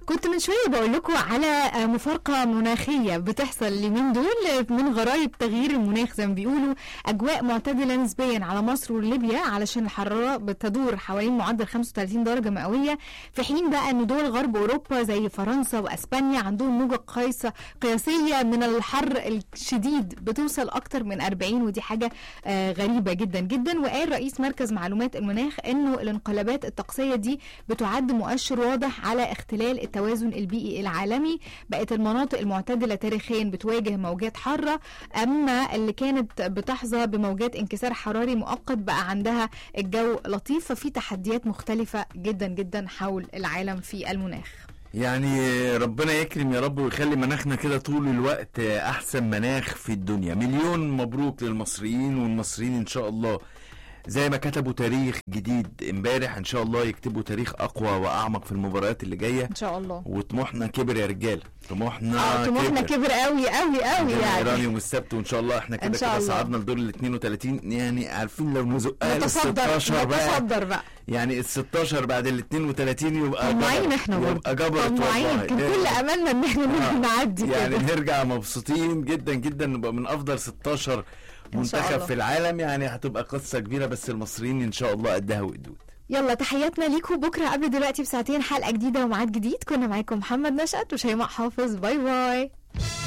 كنت من شويه بقول لكم على مفارقه مناخيه بتحصل اليومين دول من غرائب تغيير المناخ زي ما بيقولوا اجواء معتدله نسبيا على مصر وليبيا علشان الحراره بتدور حوالين معدل 35 درجه مئويه في حين بقى ان دول غرب اوروبا زي فرنسا واسبانيا عندهم موجه قياسه قياسيه من الحر الشديد بتوصل اكتر من 40 ودي حاجه آه غريبه جدا جدا وقال رئيس مركز معلومات المناخ انه الانقلابات الطقسيه دي بتعد مؤشر واضح على اختلال التوازن البيئي العالمي بقت المناطق المعتدله تاريخيا بتواجه موجات حاره اما اللي كانت بتحظى بموجات انكسار حراري مؤقت بقى عندها الجو لطيف ففي تحديات مختلفه جدا جدا حول العالم في المناخ يعني ربنا يكرم يا رب ويخلي مناخنا كده طول الوقت احسن مناخ في الدنيا مليون مبروك للمصريين والمصريين ان شاء الله زي ما كتبوا تاريخ جديد امبارح ان شاء الله يكتبوا تاريخ اقوى واعمق في المباريات اللي جايه ان شاء الله وطموحنا كبر يا رجاله طموحنا اه طموحنا كبر قوي قوي قوي يعني يعني يوم السبت وان شاء الله احنا إن كده شاء كده الله. صعدنا لدور ال 32 يعني عارفين لو نزقها لل نتصدر 16 بقى نتصدر بقى يعني ال 16 بعد ال 32 يبقى طماعين جبر. احنا برضه يبقى جبرت طماعين والله كان كل املنا ان احنا آه. نعدي يعني كده نرجع مبسوطين جدا جدا نبقى من افضل 16 إن شاء منتخب الله. في العالم يعني هتبقى قصه كبيره بس المصريين ان شاء الله قدها وقدود يلا تحياتنا ليكم بكره قبل دلوقتي بساعتين حلقه جديده وميعاد جديد كنا معاكم محمد نشأت وشيماء حافظ باي باي